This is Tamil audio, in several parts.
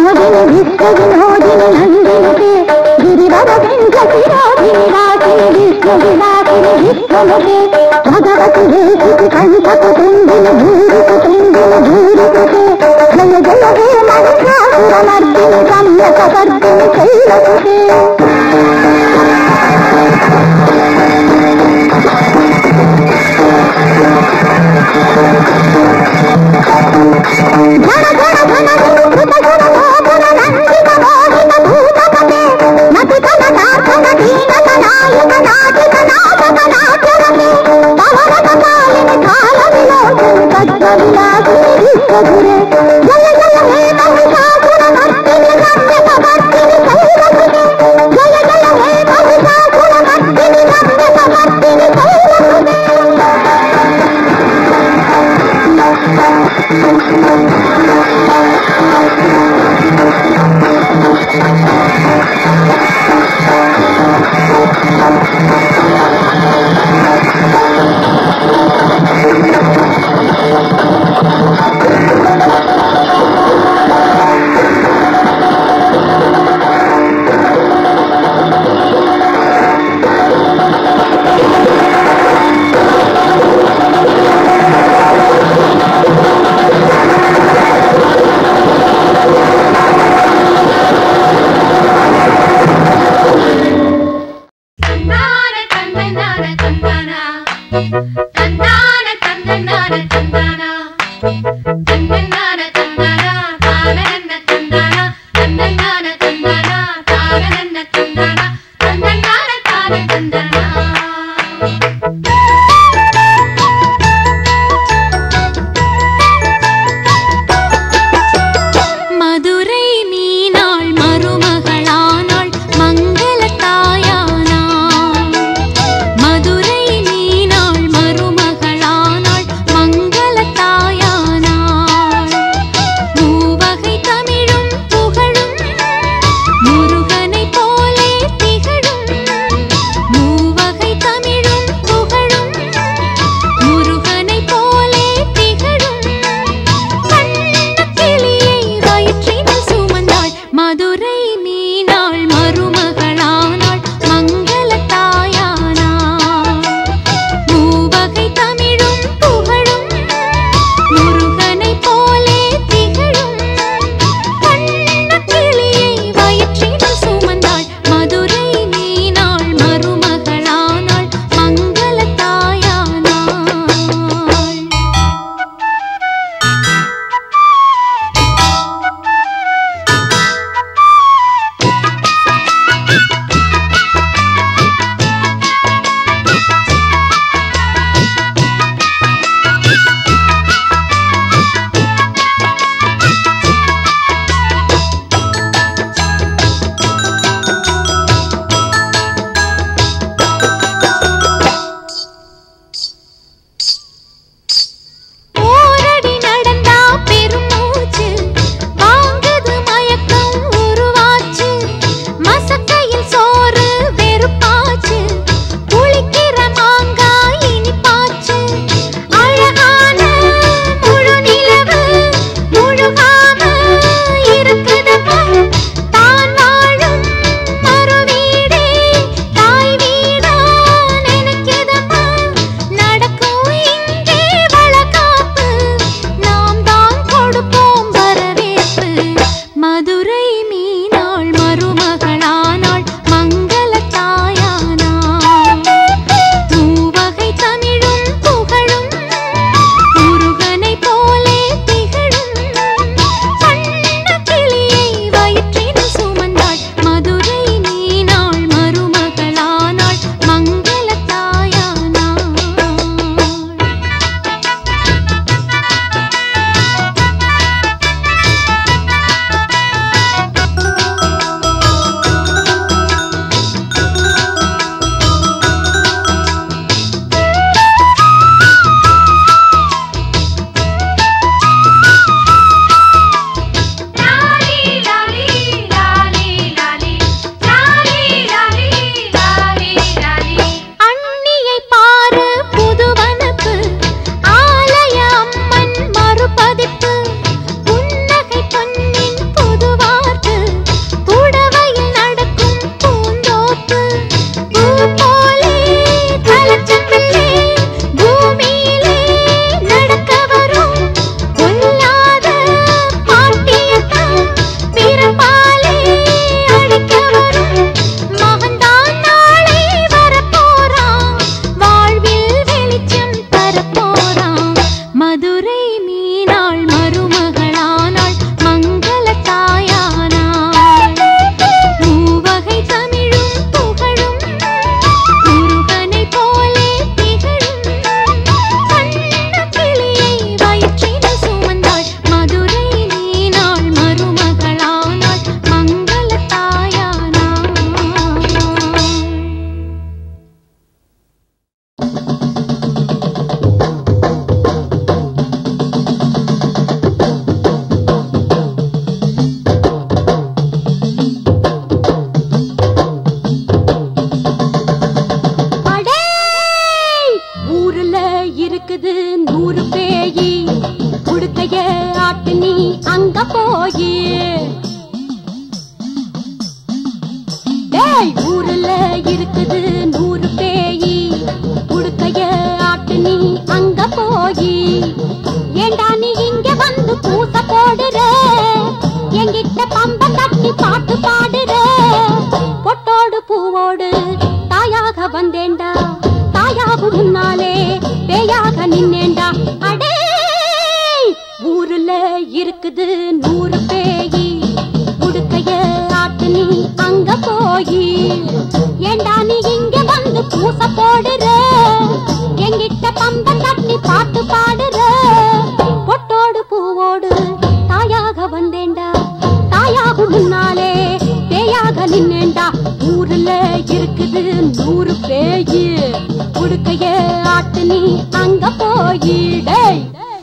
ಮೋದಿನಿ ವಿಶ್ವ ವಿನೋದಿನಿ ನಂದಿನಿಗೆ ಗಿರಿವರ ಸಿಂಹ ಶಿರೋಧಿನಿ ವಾಸಿನಿ ವಿಷ್ಣು ವಿಲಾಸಿನಿ ವಿಶ್ವಮುಖೆ ಭಗವತಿ ವೇದಿಸಿ ಕಂಠಕು ತುಂಬಿನಿ ಭೂರಿಸು ತುಂಬಿನಿ ಭೂರಿಸುತೆ ಜಯ ಜಯ ಹೇ ಮಹಿಷಾಸುರ ಮರ್ದಿನಿ ಸಮ್ಯಕ ವರ್ದಿನಿ ಶೈಲಸುತೆ ಘನ ಘನ ಘನ ನಿರುಕೃತ ಗುಣ ಮೋಹನ ನಂದಿತ ಮೋಹಿತ ಭೂತಪತೆ ನಟಿ ಕನಕಾರ್ಧನ ದೀನತ ನಾಯಕ ನಾಟಿಕ ನಾಟಕ ನಾಟ್ಯರತೆ ಪವನತ ಕಾಲಿನಿ ಕಾಲ ವಿಲೋಚನಿ ತತ್ವ ವಿಲಾಸಿನಿ ವಿಶ್ವಗುರೆ ಜಯ ಜಯ ಹೇ ಮಹಿಷಾಸುರ ಮರ್ದಿನಿ ನಮ್ಯಕ ವರ್ದಿನಿ ಶೈಲಸುತೆ ಜಯ ಜಯ ಹೇ ಮಹಿಷಾಸುರ ಮರ್ದಿನಿ ನಮ್ಯಕ ವರ್ದಿನಿ ಶೈಲಸುತೆ தன்னான தன்னனான தன்னானா தன்னான தன்னனான தன்னானா தன்னனான போய் டேய் ஊருல இருக்குது நூறு பேயி உடுக்கைய ஆட்டு நீ அங்க போய் ஏண்டா நீ இங்க வந்து பூச போடுற என்கிட்ட பம்ப தட்டி பாட்டு பாடுற பொட்டோடு பூவோடு தாயாக வந்தேன்டா தாயாகும் முன்னாலே பேயாக நின்னேன்டா அடே ஊருல இருக்குது நூறு பேயி உடுக்கைய ஆட்டு நீ அங்க போய் ஏண்டா நீ இங்க வந்து பூச போடுற என்கிட்ட பம்பம் தட்டி பாட்டு பாடுற பொட்டோடு பூவோடு தாயாக வந்தேன்டா தாயாகும் முன்னாலே பேயாக நின்னேன்டா ஊருல இருக்குது நூறு பேயி உடுக்கைய ஆட்டு நீ அங்க போய் டேய்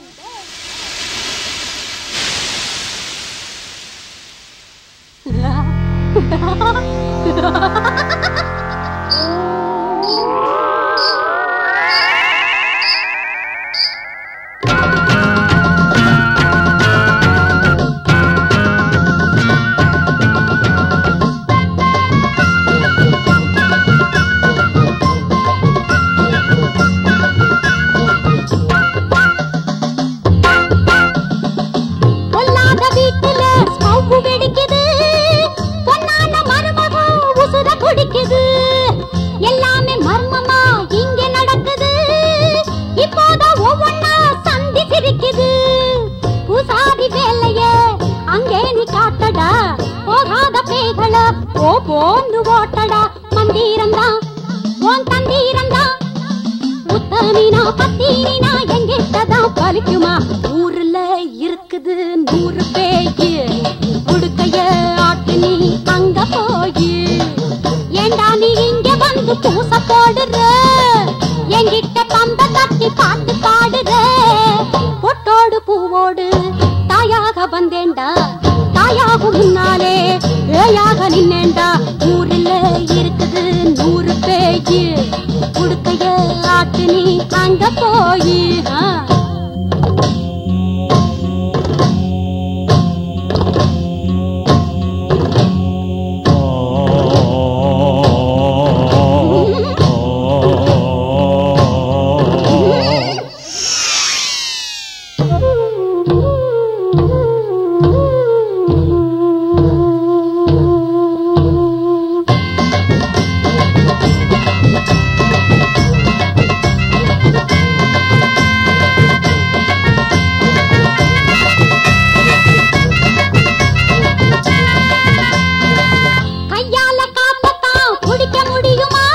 பொல்லாத வீட்டுல ஸ்டவ் வெடிக்குது பொன்னான மருமகம் உசுர குடிக்குது எல்லாமே மர்மமா இங்க நடக்குது இப்போதான் ஒவ்வொன்னா சந்தி சிரிக்குது பூசாதி வேலைய அங்கே நீ காட்டடா போகாத பேய்கள போ போந்து ஓட்டடா மந்திரம்தான் உன் தந்தீரம்தான் உத்தமினா பத்தீனா எங்கிட்டதான் பலிக்குமா ஊர்ல இருக்குது நூறு பேய் உடுக்கைய ஆட்டு நீ அங்க போய் ஏண்டா நீ இங்க வந்து பூச போடுற என்கிட்ட பம்ப தட்டி பாட்டு பாடுற பொட்டோடு பூவோடு தாயாக வந்தேன்டா தாயாகும் முன்னாலே பேயாக நின்னேன்டா ஊர்ல இருக்குது நூறு பேய் உடுக்கைய ஆட்டு நீ அங்க போய் கையால காப்பத்தான் குடிக்க முடியுமா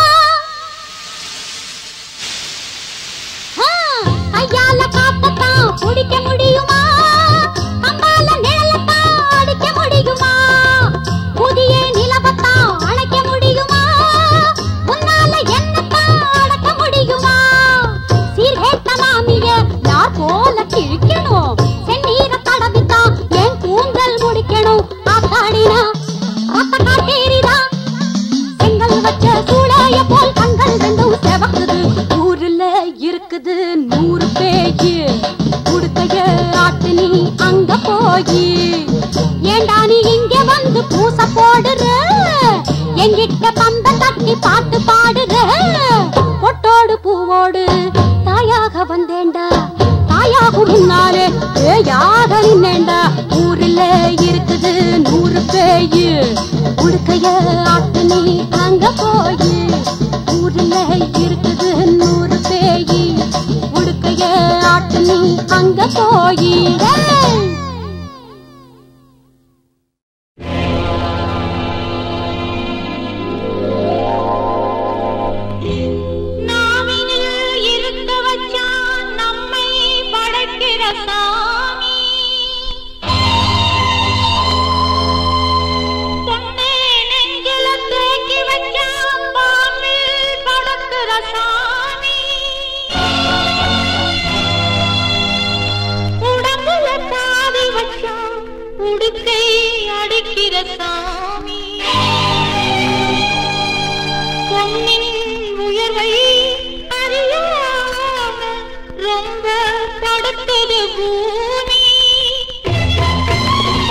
ஆ, கையால காப்பத்தான் குடிக்க முடியுமா அம்பால நிழலத்தான் அடிக்க முடியுமா புதிய நிலவத்தான் அணைக்க முடியுமா உன்னால என்னத்தான் அடக்க முடியுமா சீர்கேட்ட மாமிய யார் போல கிழிக்கணும் செந்நீர தடவித்தான் என் கூந்தல் முடிக்கணும் அத்தாடினா ரத்த காட்டேரிதா செங்கல் வச்ச சூளைய போல் கண்கள் ரெண்டும் செவக்குது ஊருல இருக்குது நூறு பேய் உடுக்கைய ஆட்டு நீ அங்க போய் ஏண்டா நீ இங்க வந்து பூச போடுற என்கிட்ட பந்த தட்டி பாட்டு பாடுற பொட்டோடு பூவோடு தாயாக வந்தேன்டா தாயாகும் முன்னாலே பேயாக நின்னேன்டா ஊரில் இருக்குது நூறு பேய் உடுக்கைய ஆட்டு நீ அங்க போய் ஊரில் இருக்குது நூறு பேய் உடுக்கைய ஆட்டு நீ அங்க போய் நாவினில் இருக்க வச்சான் நம்மை படைக்கிற சாமி பொன்னே நெஞ்சில தேக்கி வச்சான் பாம்பில் படுக்கிற சாமி உடம்புல சாதி வச்சான் உடுக்கை அடிக்கிற சாமி பொன்னின் உயர்வை அறியாம ரொம்ப படுத்தது பூமி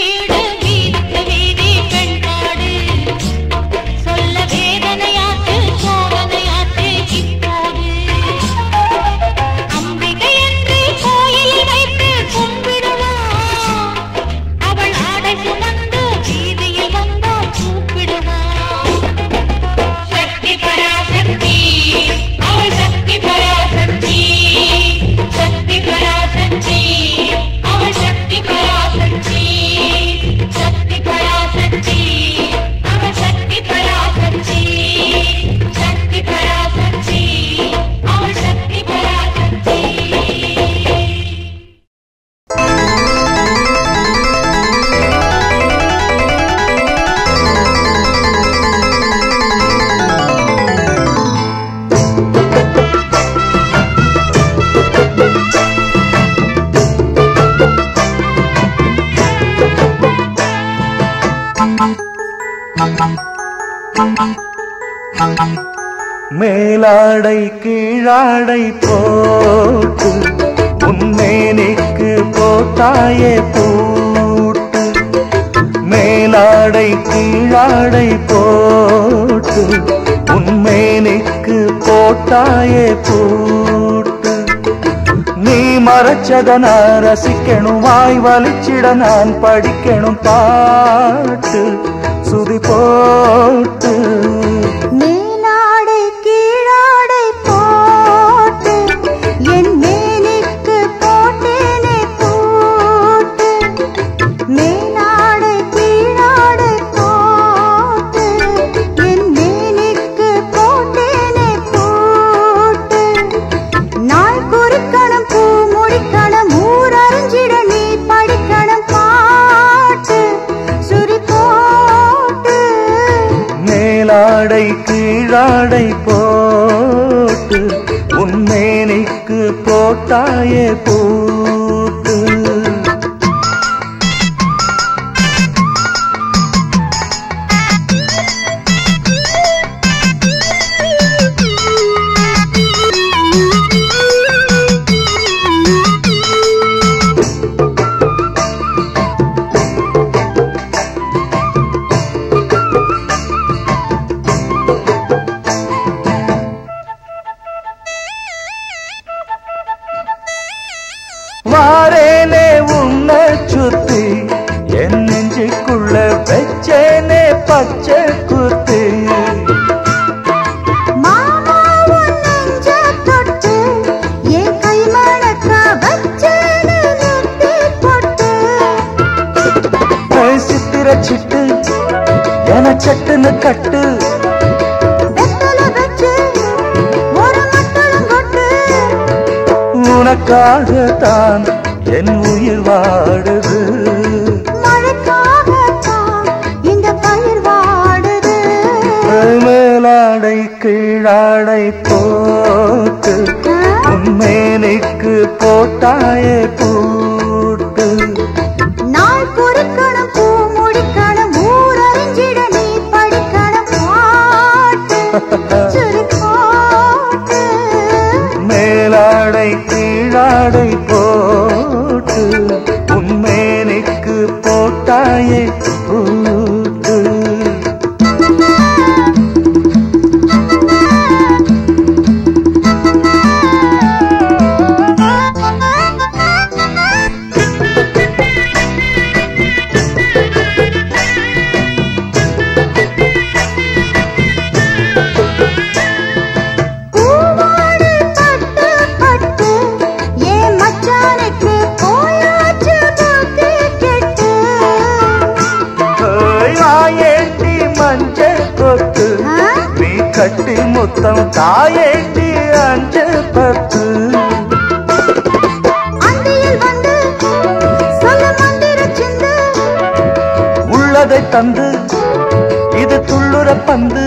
வீடு வீதிக்கு வீதி பெண்பாடு சொல்ல வேதனையாட்டு சோதனையாட்டு இப்போது அம்பிகை என்று கோயில் வைத்து கும்பிடுவான் அவள் ஆடை சுமந்து வீதியில் வந்தால் கூப்பிடுவான் சக்தி பராசக்தி அவள் சக்தி பராசக்தி சக்தி பராசக்தி அவள் சக்தி பராசக்தி சக்தி பராசக்தி அவள் சக்தி பராசக்தி சக்தி பராசக்தி அவள் சக்தி பராசக்தி மேலாடை கீழாடை போட்டு உன்மேனிக்கு போட்டாயே பூட்டு மேலாடை கீழாடை போட்டு உன்மேனிக்கு போட்டாயே பூட்டு நீ மறைச்சத நான் ரசிக்கணும் வாய் வலிச்சிட நான் படிக்கணும் பாட்டு சுதி போட்டு மேலாடை கீழாடை போட்டு என் மேனிக்கு போட்டேனே போட்டு மேலாடை கீழாடை போட்டு என் மேனிக்கு போட்டேனே போட்டு நாள் குறிக்கணும் பூ முடிக்கணும் ஊர் அறிஞ்சிட நீ படிக்கணும் பாட்டு சுரி போட்டு மேலாடை கீழாடை போட்டு உன்மேனிக்கு போட்டாயே பூட்டு வாரேனே உன்னை சுத்தி என் நெஞ்சுக்குள்ள வச்சேனே பச்சை குத்தி மாமா உன் நெஞ்ச தொட்டு என் கை மணக்க வச்சேனு நெத்தி பொட்டு சித்திர சிட்டு என சட்டுன்னு கட்டு வெத்தல வச்சு ஒரு மத்தளம் கொட்டு உனக்காகத்தான் என் உயிர் வாடுது மழைக்காகத்தான் இந்த பயிர் வாடுது மேலாடை கீழாடை போட்டு உன்மேனிக்கு போட்டாயே பூட்டு நாள் குறிக்கணும் பூ முடிக்கணும் ஊர் அறிஞ்சிட நீ படிக்கணும் பாட்டு சுருக்கோட்டு மேலாடை கீழாடை போட்டு உன்மேனிக்கு போட்டாயே பூட்டு பூவோடு பட்டு பட்டு ஏன் மச்சானுக்கு போயாச்சு புத்தி கெட்டு ஆயேண்டி மஞ்சள் கொத்து ஆ? நீ கட்டி முத்தம் தாயேண்டி அஞ்சல் பத்து அந்தியில் வந்து சொல்ல மந்திர சிந்து உள்ளதை தந்து இது துள்ளுற பந்து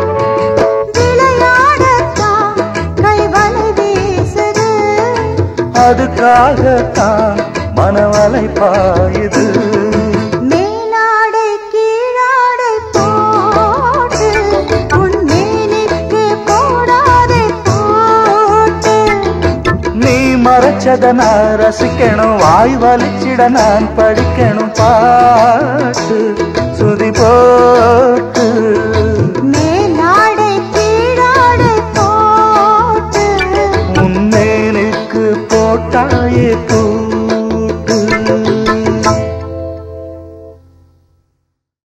விளையாடத்தான் கைவலை வீசுது அதுக்காகத்தான் மனவலை பாயுது மேலாடை கீழாடை போட்டு உன் மேனிக்கு போடாதே போட்டு நீ வரைச்சத நான் ரசிக்கணும் வாய் வலிச்சிட நான் படிக்கணும் பாட்டு